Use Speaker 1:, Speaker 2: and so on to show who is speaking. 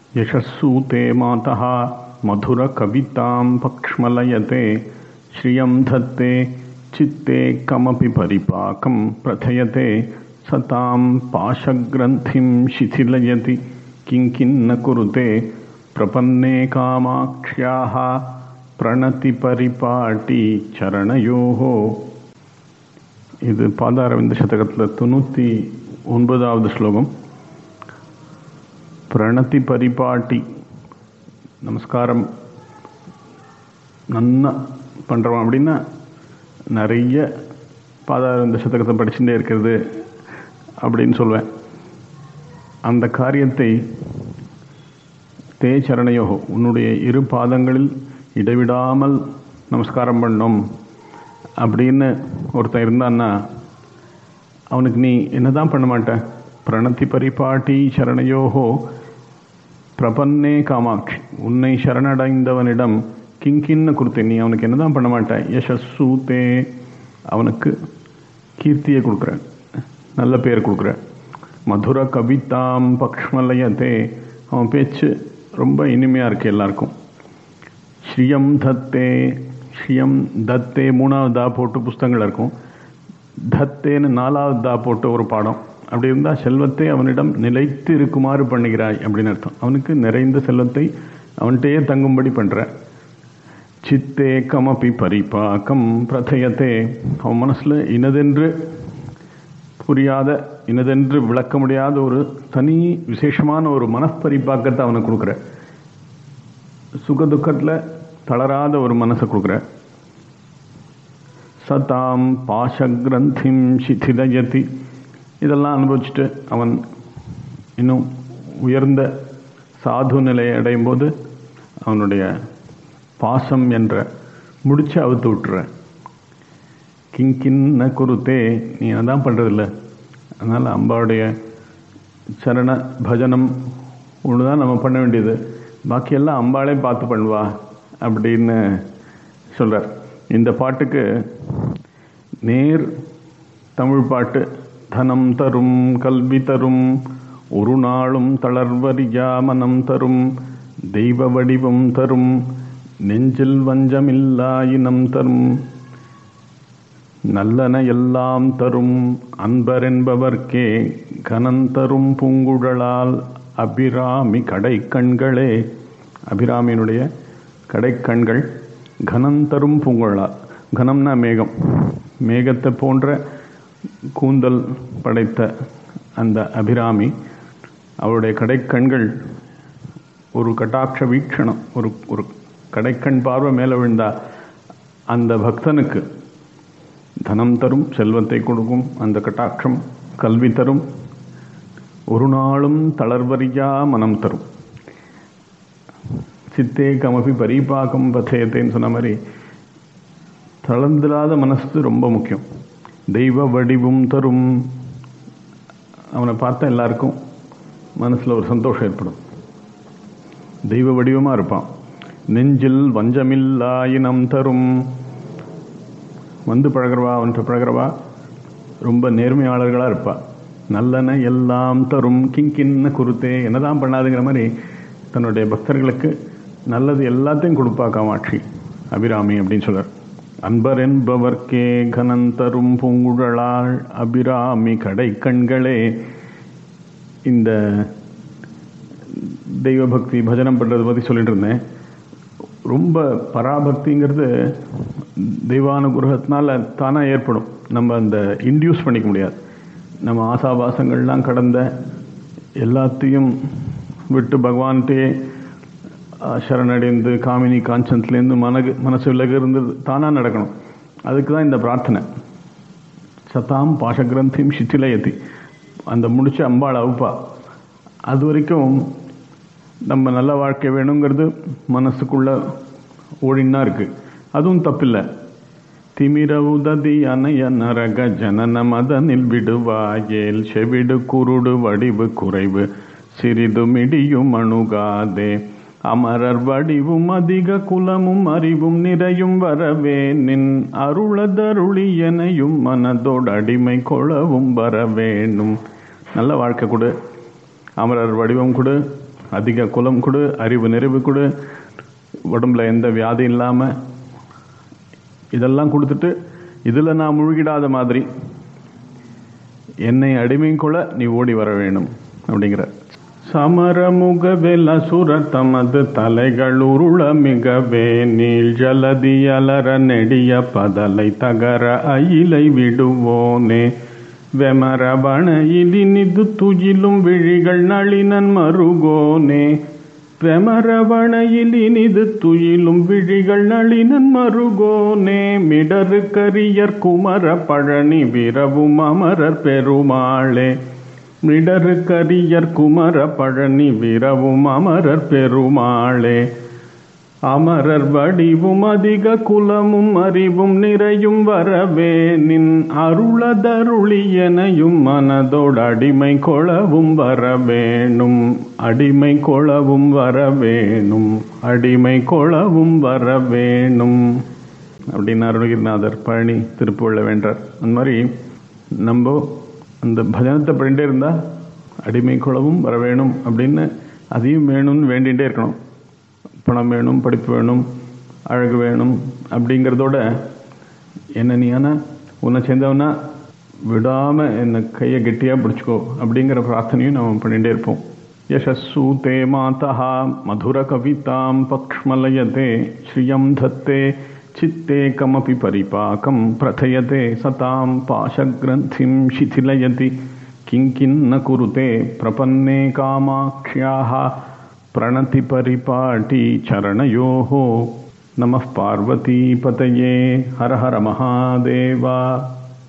Speaker 1: यशस्सूते मातः मधुरकवितां पक्ष्मलयते श्रियं धत्ते चित्ते कमपि परिपाकं प्रथयते सतां पाशग्रन्थिं शिथिलयति किङ्किन्न कुरुते प्रपन्ने कामाक्ष्याः प्रणतिपरिपाटी चरणयोः இது பாதாரவிந்த சதகத்தில் தொண்ணூற்றி ஒன்பதாவது ஸ்லோகம் பிரணதி பரிபாட்டி நமஸ்காரம் நன்னா பண்ணுறோம் அப்படின்னா நிறைய பாதாரவிந்த சதகத்தை படிச்சுட்டே இருக்கிறது அப்படின்னு சொல்லுவேன் அந்த காரியத்தை தே சரணையோகோ உன்னுடைய இரு பாதங்களில் இடைவிடாமல் நமஸ்காரம் பண்ணோம் அப்படின்னு ஒருத்தன் இருந்தான்னா அவனுக்கு நீ என்னதான் பண்ண மாட்ட பிரணத்தி பரிபாட்டி சரணையோகோ பிரபன்னே காமாட்சி உன்னை சரணடைந்தவனிடம் கிங்கின்னு கொடுத்தேன் நீ அவனுக்கு என்னதான் பண்ண மாட்ட யசஸ்ஸூத்தே அவனுக்கு கீர்த்தியை கொடுக்குற நல்ல பேர் கொடுக்குற மதுர கவிதாம் பக்ஷ்மலயத்தே அவன் பேச்சு ரொம்ப இனிமையாக இருக்கு எல்லாருக்கும் ஸ்ரீயம் தத்தே ஸ்ரீயம் தத்தே மூணாவது தா போட்டு புஸ்தகங்கள் இருக்கும் தத்தேன்னு நாலாவது தா போட்டு ஒரு பாடம் அப்படி இருந்தால் செல்வத்தை அவனிடம் நிலைத்து இருக்குமாறு பண்ணுகிறாய் அப்படின்னு அர்த்தம் அவனுக்கு நிறைந்த செல்வத்தை அவன்கிட்டயே தங்கும்படி பண்ணுற சித்தே கமபி பரிபாக்கம் பிரதயத்தே அவன் மனசில் இனதென்று புரியாத இனதென்று விளக்க முடியாத ஒரு தனி விசேஷமான ஒரு மனப்பரிபாக்கத்தை அவனுக்கு கொடுக்குற சுக துக்கத்தில் தளராத ஒரு மனசை கொடுக்குற சதாம் பாசகிரந்திம் சிதிலயதி இதெல்லாம் அனுபவிச்சுட்டு அவன் இன்னும் உயர்ந்த சாது நிலையை அடையும் போது அவனுடைய பாசம் என்ற முடிச்சு அவுத்து விட்டுற கிங்கின்ன குருத்தே நீ அதான் பண்ணுறதில்ல அதனால் அம்பாவுடைய சரண பஜனம் ஒன்று தான் நம்ம பண்ண வேண்டியது பாக்கியெல்லாம் அம்பாளே பார்த்து பண்ணுவா அப்படின்னு சொல்கிறார் இந்த பாட்டுக்கு நேர் தமிழ் பாட்டு தனம் தரும் கல்வி தரும் ஒரு நாளும் தளர்வரியா மனம் தரும் தெய்வ வடிவம் தரும் நெஞ்சில் வஞ்சமில்லா இனம் தரும் நல்லன எல்லாம் தரும் அன்பரென்பவர்க்கே கனந்தரும் பூங்குழலால் அபிராமி கடைக்கண்களே அபிராமியினுடைய கடைக்கண்கள் கனந்தரும் பூங்குழலால் கனம்னா மேகம் மேகத்தை போன்ற கூந்தல் படைத்த அந்த அபிராமி அவருடைய கடைக்கண்கள் ஒரு கட்டாட்ச வீக்ஷணம் ஒரு ஒரு கடைக்கண் பார்வை மேலே விழுந்தா அந்த பக்தனுக்கு தனம் தரும் செல்வத்தை கொடுக்கும் அந்த கட்டாட்சம் கல்வி தரும் ஒரு நாளும் தளர்வரியா மனம் தரும் சித்தே கமபி பரிபாகம் பதயத்தேன்னு சொன்ன மாதிரி தளர்ந்திராத மனசு ரொம்ப முக்கியம் தெய்வ வடிவும் தரும் அவனை பார்த்தா எல்லாருக்கும் மனசில் ஒரு சந்தோஷம் ஏற்படும் தெய்வ வடிவமாக இருப்பான் நெஞ்சில் வஞ்சமில்லா இனம் தரும் வந்து பழகிறவா அவன்கிட்ட பழகிறவா ரொம்ப நேர்மையாளர்களாக இருப்பா நல்லன எல்லாம் தரும் கிங்கின்னு குருத்தே என்னதான் பண்ணாதுங்கிற மாதிரி தன்னுடைய பக்தர்களுக்கு நல்லது எல்லாத்தையும் கொடுப்பா காமாட்சி அபிராமி அப்படின்னு சொல்கிறார் அன்பர் என்பவர்க்கே கனந்தரும் பூங்குழலாள் அபிராமி கடை கண்களே இந்த தெய்வ பக்தி பஜனம் பண்ணுறதை பற்றி சொல்லிட்டு இருந்தேன் ரொம்ப பராபக்திங்கிறது தெய்வானுகிரகத்தினால தானாக ஏற்படும் நம்ம அந்த இன்டியூஸ் பண்ணிக்க முடியாது நம்ம ஆசாபாசங்கள்லாம் கடந்த எல்லாத்தையும் விட்டு பகவான்கிட்டே சரணடைந்து காமினி காஞ்சன்ஸ்லேருந்து மனகு மனசு விலகு இருந்தது தானாக நடக்கணும் அதுக்கு தான் இந்த பிரார்த்தனை சதாம் பாஷகிரந்தியும் சித்திலயத்தி அந்த முடிச்ச அம்பாள் அவுப்பா அது வரைக்கும் நம்ம நல்ல வாழ்க்கை வேணுங்கிறது மனசுக்குள்ள ஓடின்னா இருக்குது அதுவும் தப்பில்லை திமிர உததி அணைய நரக ஜனன மதனில் விடுவாயேல் செவிடு குருடு வடிவு குறைவு சிறிது மிடியும் அணுகாதே அமரர் வடிவும் அதிக குலமும் அறிவும் நிறையும் வரவே நின் அருளதருளி எனையும் மனதோடு அடிமை கொளவும் வரவேணும் நல்ல வாழ்க்கை கொடு அமரர் வடிவம் கொடு அதிக குலம் கொடு அறிவு நிறைவு கொடு உடம்புல எந்த வியாதி இல்லாமல் இதெல்லாம் கொடுத்துட்டு இதில் நான் முழுகிடாத மாதிரி என்னை அடிமை கொள்ள நீ ஓடி வர வேணும் அப்படிங்கிற சமரமுகவெல சுர தமது தலைகள் உருள மிகவே நீள் ஜலதி அலர நெடிய பதலை தகர அயிலை விடுவோனே வெமரபண இலினிது துயிலும் விழிகள் நளினன் மருகோனே வெமரவணையில் இனிது துயிலும் விழிகள் நளினன் மருகோனே மிடரு கரியர் குமர பழனி விரவும் அமரர் பெருமாளே மிடரு கரியர் குமர பழனி விரவும் அமரர் பெருமாளே அமரர் வடிவும் அதிக குலமும் அறிவும் நிறையும் வரவே நின் அருளதருளியனையும் மனதோடு அடிமை கொளவும் வரவேணும் அடிமை கொளவும் வரவேணும் அடிமை கொளவும் வரவேணும் அப்படின்னு அருணகிரிநாதர் பழனி திருப்புள்ள வேண்டார் அந்த மாதிரி நம்ம அந்த பஜனத்தை பண்ணிட்டே இருந்தால் அடிமை கொளவும் வர வேணும் அப்படின்னு அதையும் வேணும்னு வேண்டிகிட்டே இருக்கணும் பணம் வேணும் படிப்பு வேணும் அழகு வேணும் அப்படிங்கிறதோட என்ன நீ ஆனால் உன்னை சேர்ந்தவனா விடாமல் என்னை கையை கெட்டியாக பிடிச்சிக்கோ அப்படிங்கிற பிரார்த்தனையும் நம்ம பண்ணிகிட்டே இருப்போம் யசஸ்ஸு தே மாதா மதுர கவிதாம் பக்ஷ்மலயதே ஸ்ரியம் தத்தே चित्ते कमपि परिपाकं प्रथयते सतां पाशग्रन्थिं शिथिलयति किं किं न कुरुते प्रपन्ने कामाक्ष्याः प्रणतिपरिपाटी चरणयोः नमः पार्वतीपतये हर हर महादेवा